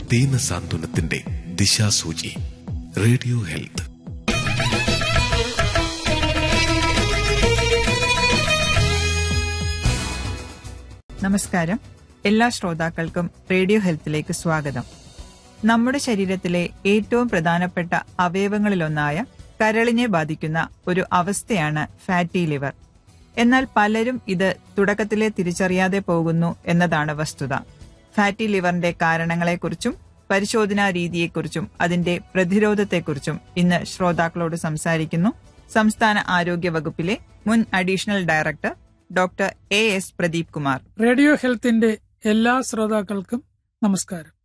ദീനസാന്ത്വനത്തിന്റെ ദിശാസൂചി radio health നമസ്കാരം എല്ലാ ശ്രോതാക്കൾക്കും റേഡിയോ ഹെൽത്തിലേക്ക് സ്വാഗതം നമ്മുടെ ശരീരത്തിലെ ഏറ്റവും പ്രധാനപ്പെട്ട അവയവങ്ങളിലൊന്നായ കരളിനെ ബാധിക്കുന്ന ഒരു അവസ്ഥയാണ് ഫാറ്റി ലിവർ എന്നാൽ പലരും ഇത് തുടക്കത്തിലെ തിരിച്ചറിയാതെ പോകുന്നു എന്നതാണ് വസ്തുത ഫാറ്റി ലിവറിന്റെ കാരണങ്ങളെക്കുറിച്ചും പരിശോധനാ രീതിയെക്കുറിച്ചും അതിന്റെ പ്രതിരോധത്തെക്കുറിച്ചും ഇന്ന് ശ്രോതാക്കളോട് സംസാരിക്കുന്നു സംസ്ഥാന ആരോഗ്യ വകുപ്പിലെ മുൻ additional director doctor A S Pradeep Kumar radio ഹെൽത്തിന്റെ എല്ലാ ശ്രോതാക്കൾക്കും നമസ്കാരം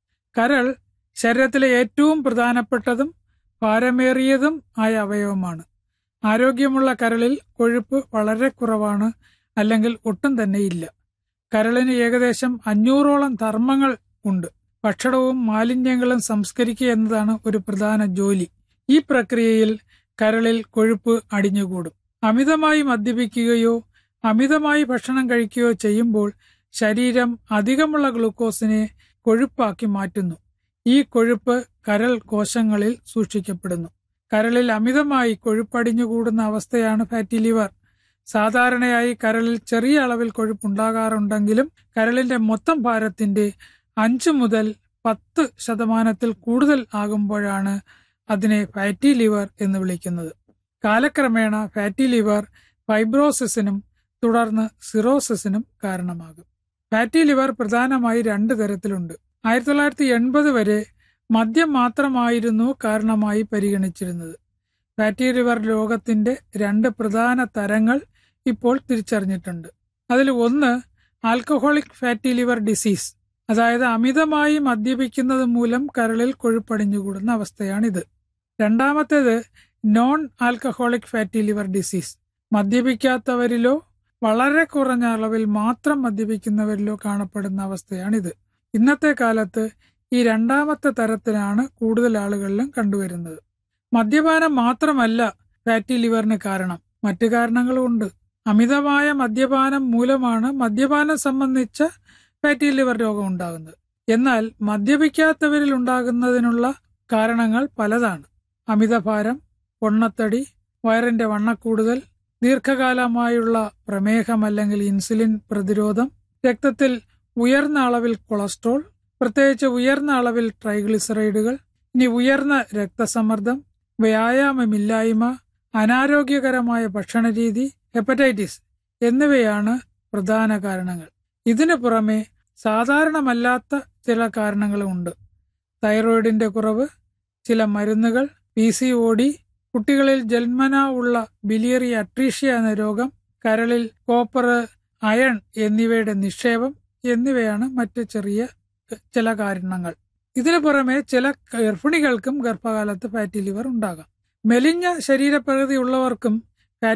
കരൾ ശരീരത്തിലെ ഏറ്റവും പ്രധാനപ്പെട്ടതും ഭാരമേറിയതും ആയ അവയവമാണ് ആരോഗ്യമുള്ള കരളിൽ കൊഴുപ്പ് വളരെ കുറവാണ് അല്ലെങ്കിൽ ഒട്ടും തന്നെ ഇല്ല കരളിന് ഏകദേശം അഞ്ഞൂറോളം ധർമ്മങ്ങൾ ഉണ്ട് ഭക്ഷണവും മാലിന്യങ്ങളും സംസ്കരിക്കുക എന്നതാണ് ഒരു പ്രധാന ജോലി ഈ പ്രക്രിയയിൽ കരളിൽ കൊഴുപ്പ് അടിഞ്ഞുകൂടും അമിതമായി മദ്യപിക്കുകയോ അമിതമായി ഭക്ഷണം കഴിക്കുകയോ ചെയ്യുമ്പോൾ ശരീരം അധികമുള്ള ഗ്ലൂക്കോസിനെ കൊഴുപ്പാക്കി മാറ്റുന്നു ഈ കൊഴുപ്പ് കരൾ കോശങ്ങളിൽ സൂക്ഷിക്കപ്പെടുന്നു കരളിൽ അമിതമായി കൊഴുപ്പടിഞ്ഞുകൂടുന്ന അവസ്ഥയാണ് ഫാറ്റി ലിവർ സാധാരണയായി കരളിൽ ചെറിയ അളവിൽ കൊഴുപ്പുണ്ടാകാറുണ്ടെങ്കിലും കരളിന്റെ മൊത്തം ഭാരത്തിന്റെ അഞ്ച് മുതൽ പത്ത് ശതമാനത്തിൽ കൂടുതൽ ആകുമ്പോഴാണ് അതിനെ ഫാറ്റി ലിവർ എന്ന് വിളിക്കുന്നത് കാലക്രമേണ ഫാറ്റി ലിവർ ഫൈബ്രോസിസിനും തുടർന്ന് സിറോസിസിനും കാരണമാകും ഫാറ്റി ലിവർ പ്രധാനമായി രണ്ട് തരത്തിലുണ്ട് ആയിരത്തി തൊള്ളായിരത്തി എൺപത് വരെ മദ്യം മാത്രമായിരുന്നു കാരണമായി പരിഗണിച്ചിരുന്നത് ഫാറ്റി ലിവർ രോഗത്തിന്റെ രണ്ട് പ്രധാന തരങ്ങൾ ഇപ്പോൾ തിരിച്ചറിഞ്ഞിട്ടുണ്ട് അതിൽ ഒന്ന് ആൽക്കഹോളിക് ഫാറ്റി ലിവർ ഡിസീസ് അതായത് അമിതമായി മദ്യപിക്കുന്നത് മൂലം കരളിൽ കൊഴുപ്പടിഞ്ഞുകൂടുന്ന അവസ്ഥയാണിത് രണ്ടാമത്തേത് non alcoholic fatty liver disease മദ്യപിക്കാത്തവരിലോ വളരെ കുറഞ്ഞ അളവിൽ മാത്രം മദ്യപിക്കുന്നവരിലോ കാണപ്പെടുന്ന അവസ്ഥയാണിത് ഇന്നത്തെ കാലത്ത് ഈ രണ്ടാമത്തെ തരത്തിലാണ് കൂടുതൽ ആളുകളിലും കണ്ടുവരുന്നത് മദ്യപാനം മാത്രമല്ല ഫാറ്റി ലിവറിന് കാരണം മറ്റു കാരണങ്ങളുമുണ്ട് അമിതമായ മദ്യപാനം മൂലമാണ് മദ്യപാനം സംബന്ധിച്ച ഫാറ്റി ലിവർ രോഗം ഉണ്ടാകുന്നത് എന്നാൽ മദ്യപിക്കാത്തവരിൽ ഉണ്ടാകുന്നതിനുള്ള കാരണങ്ങൾ പലതാണ് അമിതഭാരം പൊണ്ണത്തടി വയറിന്റെ വണ്ണക്കൂടുതൽ ദീർഘകാലമായുള്ള പ്രമേഹം അല്ലെങ്കിൽ ഇൻസുലിൻ പ്രതിരോധം രക്തത്തിൽ ഉയർന്ന അളവിൽ കൊളസ്ട്രോൾ പ്രത്യേകിച്ച് ഉയർന്ന അളവിൽ ട്രൈഗ്ലിസറൈഡുകൾ ഇനി ഉയർന്ന രക്തസമ്മർദ്ദം വ്യായാമമില്ലായ്മ അനാരോഗ്യകരമായ ഭക്ഷണരീതി ഹെപ്പറ്റൈറ്റിസ് എന്നിവയാണ് പ്രധാന കാരണങ്ങൾ ഇതിനു പുറമെ സാധാരണമല്ലാത്ത ചില കാരണങ്ങളുമുണ്ട് തൈറോയിഡിന്റെ കുറവ് ചില മരുന്നുകൾ പി സി ഒ ഡി കുട്ടികളിൽ ജന്മന ഉള്ള ബിലിയറി അട്രീഷ്യ എന്ന രോഗം കരളിൽ കോപ്പർ അയൺ എന്നിവയുടെ നിക്ഷേപം എന്നിവയാണ് മറ്റ് ചെറിയ ചില കാരണങ്ങൾ ഇതിനു പുറമെ ചില ഗർഭിണികൾക്കും ഗർഭകാലത്ത് ഫാറ്റി ലിവർ ഉണ്ടാകാം മെലിഞ്ഞ ശരീരപ്രകൃതി ഉള്ളവർക്കും